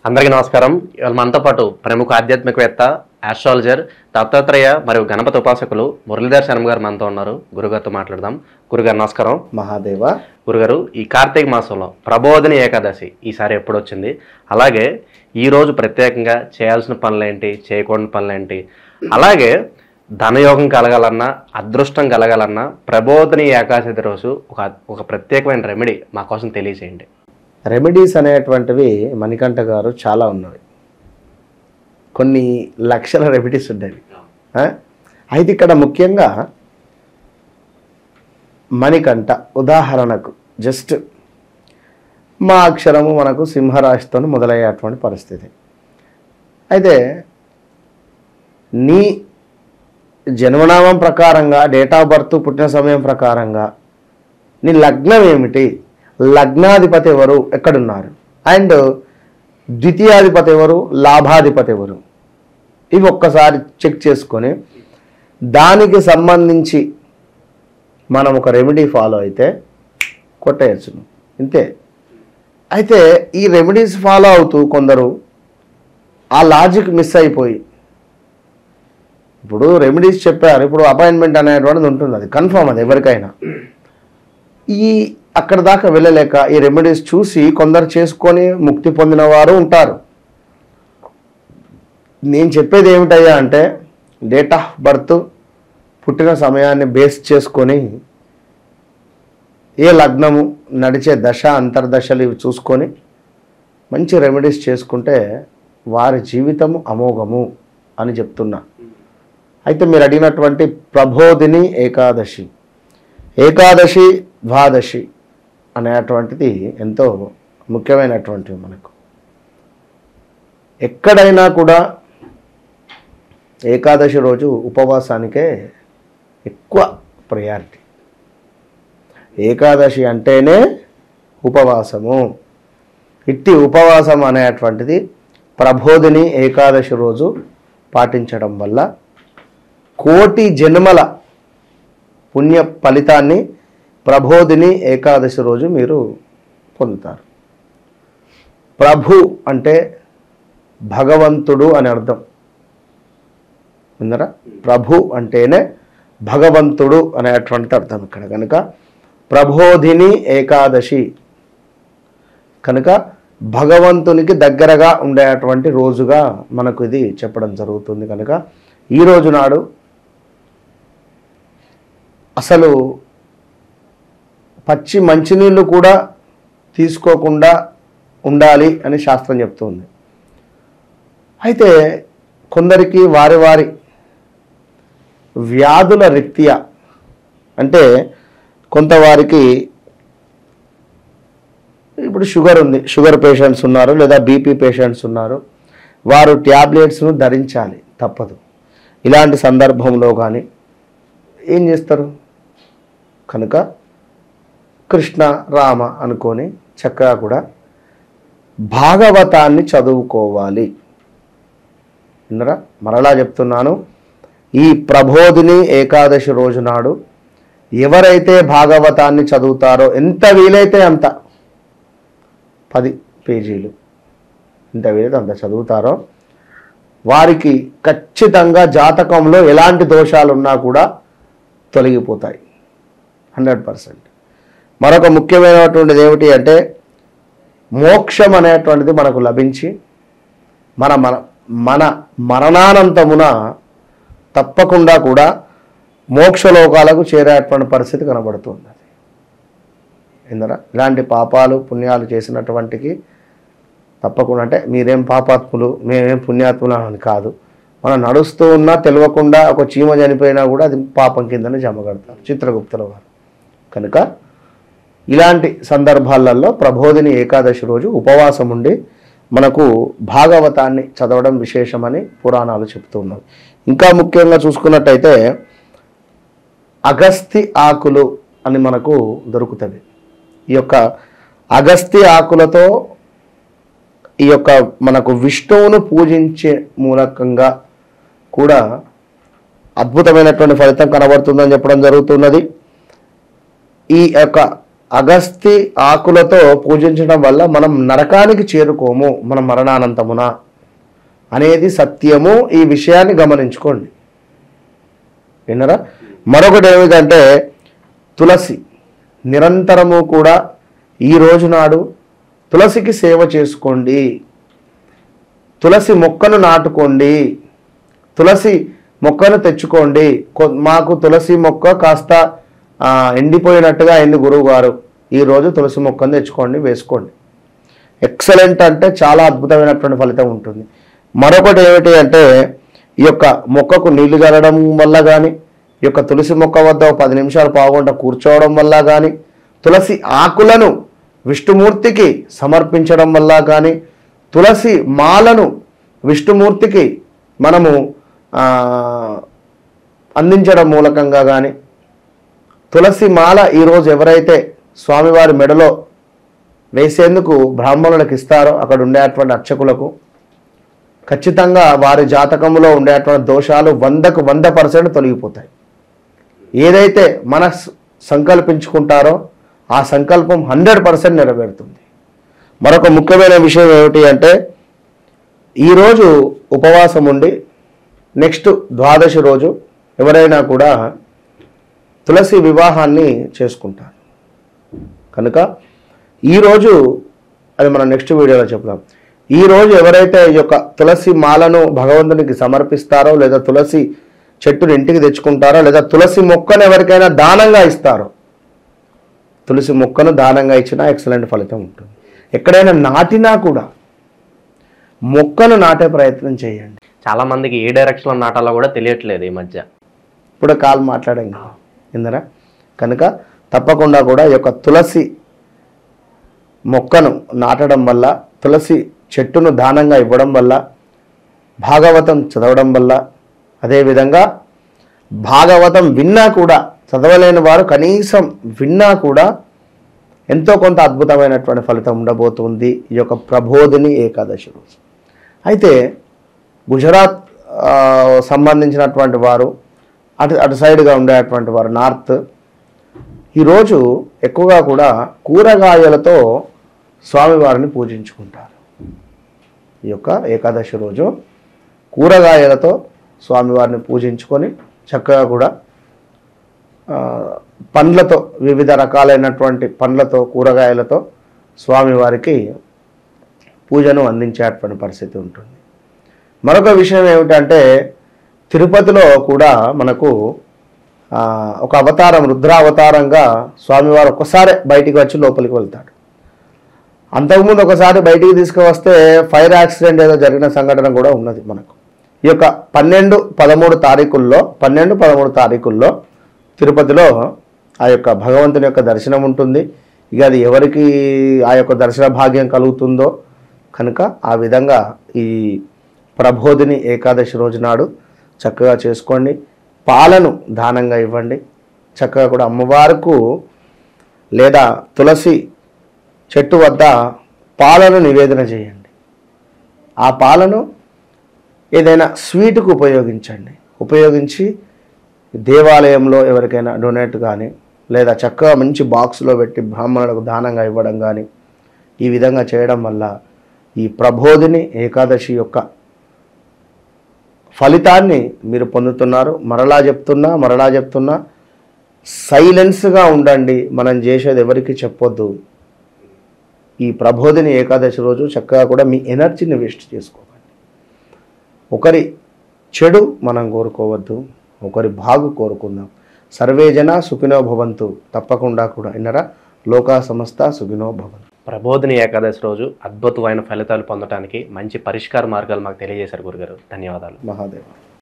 అందరికీ నమస్కారం ఇవాళ మనతో పాటు ప్రముఖ ఆధ్యాత్మికవేత్త ఆస్ట్రాలజర్ దత్తాత్రేయ మరియు గణపతి ఉపాసకులు మురళీధర్ శర్మ గారు మనతో ఉన్నారు గురుగారితో మాట్లాడదాం గురుగారు నమస్కారం మహాదేవ గురుగారు ఈ కార్తీక మాసంలో ప్రబోధిని ఏకాదశి ఈసారి ఎప్పుడు వచ్చింది అలాగే ఈ రోజు ప్రత్యేకంగా చేయాల్సిన పనులేంటి చేయకూడని పనులేంటి అలాగే ధనయోగం కలగాలన్నా అదృష్టం కలగాలన్నా ప్రబోధిని ఏకాదశి రోజు ఒక ఒక ప్రత్యేకమైన రెమెడీ మా కోసం తెలియజేయండి రెమెడీస్ అనేటువంటివి మణికంఠ గారు చాలా ఉన్నవి కొన్ని లక్షల రెమెడీస్ ఉండేవి ఆ? అయితే ఇక్కడ ముఖ్యంగా మణికంఠ ఉదాహరణకు జస్ట్ మా అక్షరము మనకు సింహరాశితో మొదలయ్యేటువంటి పరిస్థితి అయితే నీ జన్మనామం ప్రకారంగా డేట్ ఆఫ్ బర్త్ పుట్టిన సమయం ప్రకారంగా నీ లగ్నం ఏమిటి లగ్నాధిపతి ఎవరు ఎక్కడున్నారు అండ్ ద్వితీయాధిపతి ఎవరు లాభాధిపతి ఎవరు ఇవి ఒక్కసారి చెక్ చేసుకొని దానికి సంబంధించి మనం ఒక రెమెడీ ఫాలో అయితే కొట్టేయచ్చును ఇంతే అయితే ఈ రెమెడీస్ ఫాలో అవుతూ కొందరు ఆ లాజిక్ మిస్ అయిపోయి ఇప్పుడు రెమెడీస్ చెప్పారు ఇప్పుడు అపాయింట్మెంట్ అనేటువంటిది ఉంటుంది అది కన్ఫర్మ్ అది ఎవరికైనా ఈ అక్కడ దాకా వెళ్ళలేక ఈ రెమెడీస్ చూసి కొందరు చేసుకొని ముక్తి పొందిన వారు ఉంటారు నేను చెప్పేది ఏమిటయ్యా అంటే డేట్ ఆఫ్ బర్త్ పుట్టిన సమయాన్ని బేస్ చేసుకొని ఏ లగ్నము నడిచే దశ అంతర్దశలు ఇవి చూసుకొని మంచి రెమెడీస్ చేసుకుంటే వారి జీవితము అమోఘము అని చెప్తున్నా అయితే మీరు అడిగినటువంటి ప్రబోధిని ఏకాదశి ఏకాదశి ద్వాదశి అనేటువంటిది ఎంతో ముఖ్యమైనటువంటివి మనకు ఎక్కడైనా కూడా ఏకాదశి రోజు ఉపవాసానికే ఎక్కువ ప్రయారిటీ ఏకాదశి అంటేనే ఉపవాసము ఇట్టి ఉపవాసం అనేటువంటిది ప్రబోధిని ఏకాదశి రోజు పాటించడం వల్ల కోటి జన్మల పుణ్య ఫలితాన్ని ప్రబోధిని ఏకాదశి రోజు మీరు పొందుతారు ప్రభు అంటే భగవంతుడు అని అర్థం విన్నారా ప్రభు అంటేనే భగవంతుడు అనేటువంటి అర్థం ఇక్కడ కనుక ప్రబోధిని ఏకాదశి కనుక భగవంతునికి దగ్గరగా ఉండేటువంటి రోజుగా మనకు ఇది చెప్పడం జరుగుతుంది కనుక ఈ రోజు నాడు అసలు పచ్చి మంచినీళ్ళు కూడా తీసుకోకుండా ఉండాలి అని శాస్త్రం చెప్తుంది అయితే కొందరికి వారి వారి వ్యాధుల రీత్యా అంటే కొంత వారికి ఇప్పుడు షుగర్ ఉంది షుగర్ పేషెంట్స్ ఉన్నారు లేదా బీపీ పేషెంట్స్ ఉన్నారు వారు ట్యాబ్లెట్స్ను ధరించాలి తప్పదు ఇలాంటి సందర్భంలో కానీ ఏం చేస్తారు కనుక కృష్ణ రామ అనుకొని చక్కగా కూడా భాగవతాన్ని చదువుకోవాలి విన్నరా మరలా చెప్తున్నాను ఈ ప్రబోధిని ఏకాదశి రోజు నాడు ఎవరైతే భాగవతాన్ని చదువుతారో ఎంత వీలైతే అంత పది పేజీలు ఎంత వీలైతే అంత చదువుతారో వారికి ఖచ్చితంగా జాతకంలో ఎలాంటి దోషాలు ఉన్నా కూడా తొలగిపోతాయి హండ్రెడ్ పర్సెంట్ మరొక ముఖ్యమైనటువంటిది ఏమిటి అంటే మోక్షం అనేటువంటిది మనకు లభించి మన మన మన మరణానంతమున తప్పకుండా కూడా మోక్షలోకాలకు చేరేటువంటి పరిస్థితి కనబడుతుంది ఇందరా ఇలాంటి పాపాలు పుణ్యాలు చేసినటువంటికి తప్పకుండా అంటే మీరేం పాపాత్ములు మేమేం పుణ్యాత్ములు అని కాదు మనం నడుస్తూ ఉన్నా తెలియకుండా ఒక చీమ చనిపోయినా కూడా అది పాపం కిందనే జమ కడతారు చిత్రగుప్తుల వారు కనుక ఇలాంటి సందర్భాలలో ప్రబోధిని ఏకాదశి రోజు ఉపవాసం ఉండి మనకు భాగవతాన్ని చదవడం విశేషమని పురాణాలు చెప్తూ ఉన్నాయి ఇంకా ముఖ్యంగా చూసుకున్నట్టయితే అగస్తి ఆకులు అని మనకు దొరుకుతుంది ఈ యొక్క అగస్తి ఆకులతో ఈ యొక్క మనకు విష్ణువును పూజించే మూలకంగా కూడా అద్భుతమైనటువంటి ఫలితం కనబడుతుందని చెప్పడం జరుగుతున్నది ఈ యొక్క అగస్తి ఆకులతో పూజించడం వల్ల మనం నరకానికి చేరుకోము మన మరణానంతమున అనేది సత్యము ఈ విషయాన్ని గమనించుకోండి విన్నరా మరొకటి ఏమిటంటే తులసి నిరంతరము కూడా ఈ రోజు నాడు తులసికి సేవ చేసుకోండి తులసి మొక్కను నాటుకోండి తులసి మొక్కను తెచ్చుకోండి కొ- మాకు తులసి మొక్క కాస్త ఆ, ఎండిపోయినట్టుగా అయింది గురువు గారు ఈరోజు తులసి మొక్కను తెచ్చుకోండి వేసుకోండి ఎక్సలెంట్ అంటే చాలా అద్భుతమైనటువంటి ఫలితం ఉంటుంది మరొకటి ఏమిటి అంటే ఈ యొక్క మొక్కకు నీళ్లు జరగడం వల్ల కానీ ఈ యొక్క తులసి మొక్క వద్ద ఒక పది నిమిషాలు పావుగంట కూర్చోవడం వల్ల కానీ తులసి ఆకులను విష్ణుమూర్తికి సమర్పించడం వల్ల కానీ తులసి మాలను విష్ణుమూర్తికి మనము ఆ, అందించడం మూలకంగా కానీ తులసి మాల ఈరోజు ఎవరైతే స్వామివారి మెడలో వేసేందుకు బ్రాహ్మణులకు ఇస్తారో అక్కడ ఉండేటువంటి అర్చకులకు ఖచ్చితంగా వారి జాతకంలో ఉండేటువంటి దోషాలు వందకు వంద పర్సెంట్ తొలగిపోతాయి ఏదైతే మన స- సంకల్పించుకుంటారో ఆ సంకల్పం హండ్రెడ్ పర్సెంట్ నెరవేరుతుంది మరొక ముఖ్యమైన విషయం ఏమిటి అంటే ఈరోజు ఉపవాసం ఉండి నెక్స్ట్ ద్వాదశి రోజు ఎవరైనా కూడా తులసి వివాహాన్ని చేసుకుంటారు కనుక ఈరోజు అది మనం నెక్స్ట్ వీడియోలో చెప్దాం ఈ రోజు ఎవరైతే ఈ యొక్క తులసి మాలను భగవంతునికి సమర్పిస్తారో లేదా తులసి చెట్టుని ఇంటికి తెచ్చుకుంటారో లేదా తులసి మొక్కను ఎవరికైనా దానంగా ఇస్తారో తులసి మొక్కను దానంగా ఇచ్చినా ఎక్సలెంట్ ఫలితం ఉంటుంది ఎక్కడైనా నాటినా కూడా మొక్కను నాటే ప్రయత్నం చేయండి చాలా మందికి ఏ డైరెక్షన్లో నాటాలో కూడా తెలియట్లేదు ఈ మధ్య ఇప్పుడు కాల్ మాట్లాడాం కదా ఇందరా కనుక తప్పకుండా కూడా ఈ యొక్క తులసి మొక్కను నాటడం వల్ల తులసి చెట్టును దానంగా ఇవ్వడం వల్ల భాగవతం చదవడం వల్ల అదేవిధంగా భాగవతం విన్నా కూడా చదవలేని వారు కనీసం విన్నా కూడా ఎంతో కొంత అద్భుతమైనటువంటి ఫలితం ఉండబోతుంది ఈ యొక్క ప్రబోధిని ఏకాదశి రోజు అయితే గుజరాత్ ఆ, సంబంధించినటువంటి వారు అటు అటు సైడ్గా ఉండేటువంటి వారు నార్త్ ఈరోజు ఎక్కువగా కూడా కూరగాయలతో స్వామివారిని పూజించుకుంటారు ఈ యొక్క ఏకాదశి రోజు కూరగాయలతో స్వామివారిని పూజించుకొని చక్కగా కూడా ఆ, పండ్లతో వివిధ రకాలైనటువంటి పండ్లతో కూరగాయలతో స్వామివారికి పూజను అందించేటువంటి పరిస్థితి ఉంటుంది మరొక విషయం ఏమిటంటే తిరుపతిలో కూడా మనకు ఆ, ఒక అవతారం రుద్రావతారంగా స్వామివారు ఒక్కసారి బయటికి వచ్చి లోపలికి వెళ్తాడు అంతకుముందు ఒకసారి బయటికి తీసుకువస్తే ఫైర్ యాక్సిడెంట్ ఏదో జరిగిన సంఘటన కూడా ఉన్నది మనకు ఈ యొక్క పన్నెండు పదమూడు తారీఖుల్లో పన్నెండు పదమూడు తారీఖుల్లో తిరుపతిలో ఆ యొక్క భగవంతుని యొక్క దర్శనం ఉంటుంది ఇక అది ఎవరికి ఆ యొక్క దర్శన భాగ్యం కలుగుతుందో కనుక ఆ విధంగా ఈ ప్రబోధిని ఏకాదశి రోజు నాడు చక్కగా చేసుకోండి పాలను దానంగా ఇవ్వండి చక్కగా కూడా అమ్మవారికి లేదా తులసి చెట్టు వద్ద పాలను నివేదన చేయండి ఆ పాలను ఏదైనా స్వీట్కు ఉపయోగించండి ఉపయోగించి దేవాలయంలో ఎవరికైనా డొనేట్ కానీ లేదా చక్కగా మంచి బాక్స్లో పెట్టి బ్రాహ్మణులకు దానంగా ఇవ్వడం కానీ ఈ విధంగా చేయడం వల్ల ఈ ప్రబోధిని ఏకాదశి యొక్క ఫలితాన్ని మీరు పొందుతున్నారు మరలా చెప్తున్నా మరలా చెప్తున్నా సైలెన్స్గా ఉండండి మనం చేసేది ఎవరికి చెప్పొద్దు ఈ ప్రబోధిని ఏకాదశి రోజు చక్కగా కూడా మీ ఎనర్జీని వేస్ట్ చేసుకోకండి ఒకరి చెడు మనం కోరుకోవద్దు ఒకరి బాగు కోరుకుందాం సర్వే జన సుఖినో భవంతు తప్పకుండా కూడా విన్నరా లోకా సమస్త సుఖినో భవంతు ప్రబోధిని ఏకాదశి రోజు అద్భుతమైన ఫలితాలు పొందడానికి మంచి పరిష్కార మార్గాలు మాకు తెలియజేశారు గురుగారు ధన్యవాదాలు మహాదేవ